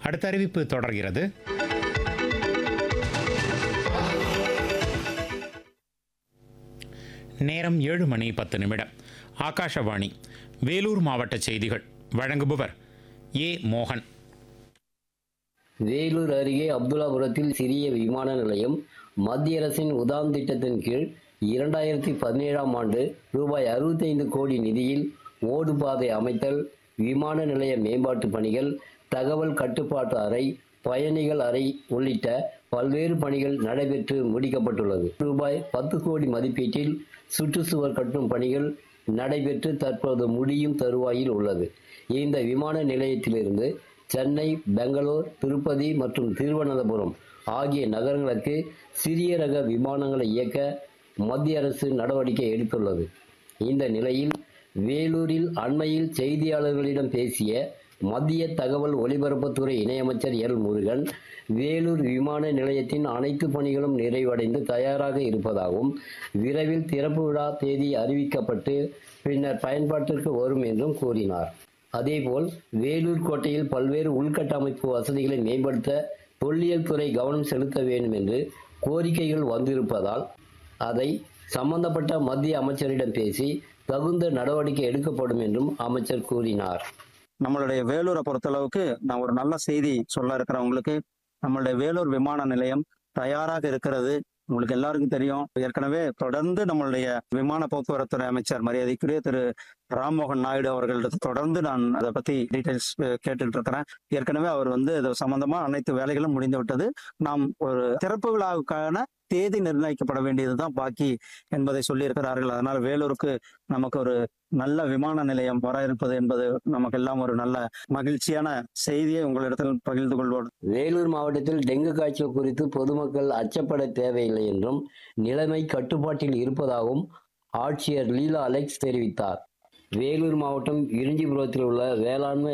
அடுத்த அறிவிப்பு தொடர்கிறது நேரம் ஏழு மணி பத்து நிமிடம் ஆகாஷவாணி வேலூர் மாவட்ட செய்திகள் வழங்குபவர் ஏ மோகன் வேலூர் அருகே அப்துல்லாபுரத்தில் சிறிய விமான நிலையம் மத்திய அரசின் உதான் திட்டத்தின் கீழ் இரண்டாயிரத்தி பதினேழாம் ஆண்டு ரூபாய் அறுபத்தைந்து கோடி நிதியில் ஓடுபாதை அமைத்தல் விமான நிலைய மேம்பாட்டு பணிகள் தகவல் கட்டுப்பாட்டு அறை பயணிகள் அறை உள்ளிட்ட பல்வேறு பணிகள் நடைபெற்று முடிக்கப்பட்டுள்ளது ரூபாய் பத்து கோடி மதிப்பீட்டில் சுற்றுச்சுவர் கட்டும் பணிகள் நடைபெற்று தற்போது முடியும் தருவாயில் உள்ளது இந்த விமான நிலையத்திலிருந்து சென்னை பெங்களூர் திருப்பதி மற்றும் திருவனந்தபுரம் ஆகிய நகரங்களுக்கு சிறிய ரக விமானங்களை இயக்க மத்திய அரசு நடவடிக்கை எடுத்துள்ளது இந்த நிலையில் வேலூரில் அண்மையில் செய்தியாளர்களிடம் பேசிய மத்திய தகவல் ஒலிபரப்புத்துறை இணையமைச்சர் எல் முருகன் வேலூர் விமான நிலையத்தின் அனைத்து பணிகளும் நிறைவடைந்து தயாராக இருப்பதாகவும் விரைவில் திறப்பு விழா தேதி அறிவிக்கப்பட்டு பின்னர் பயன்பாட்டிற்கு வரும் என்றும் கூறினார் அதேபோல் வேலூர் கோட்டையில் பல்வேறு உள்கட்டமைப்பு வசதிகளை மேம்படுத்த தொல்லியல் துறை கவனம் செலுத்த வேண்டும் என்று கோரிக்கைகள் வந்திருப்பதால் அதை சம்பந்தப்பட்ட மத்திய அமைச்சரிடம் பேசி தகுந்த நடவடிக்கை எடுக்கப்படும் என்றும் அமைச்சர் கூறினார் நம்மளுடைய வேலூரை பொறுத்தளவுக்கு நான் ஒரு நல்ல செய்தி சொல்ல இருக்கிறவங்களுக்கு நம்மளுடைய வேலூர் விமான நிலையம் தயாராக இருக்கிறது உங்களுக்கு எல்லாருக்கும் தெரியும் ஏற்கனவே தொடர்ந்து நம்மளுடைய விமான போக்குவரத்துறை அமைச்சர் மரியாதைக்குரிய திரு ராம்மோகன் நாயுடு அவர்களிடத்து தொடர்ந்து நான் அதை பத்தி டீடைல்ஸ் கேட்டுட்டு இருக்கிறேன் ஏற்கனவே அவர் வந்து இது சம்பந்தமா அனைத்து வேலைகளும் முடிந்து விட்டது நாம் ஒரு திறப்பு விழாவுக்கான தேதி நிர்ணயிக்கப்பட வேண்டியதுதான் பாக்கி என்பதை சொல்லியிருக்கிறார்கள் அதனால் வேலூருக்கு நமக்கு ஒரு நல்ல விமான நிலையம் வர இருப்பது என்பது நமக்கு எல்லாம் ஒரு நல்ல மகிழ்ச்சியான செய்தியை உங்களிடத்தில் பகிர்ந்து கொள்வோம் வேலூர் மாவட்டத்தில் டெங்கு காய்ச்சல் குறித்து பொதுமக்கள் அச்சப்பட தேவையில்லை என்றும் நிலைமை கட்டுப்பாட்டில் இருப்பதாகவும் ஆட்சியர் லீலா அலெக்ஸ் தெரிவித்தார் வேலூர் மாவட்டம் இருஞ்சிபுரத்தில் உள்ள வேளாண்மை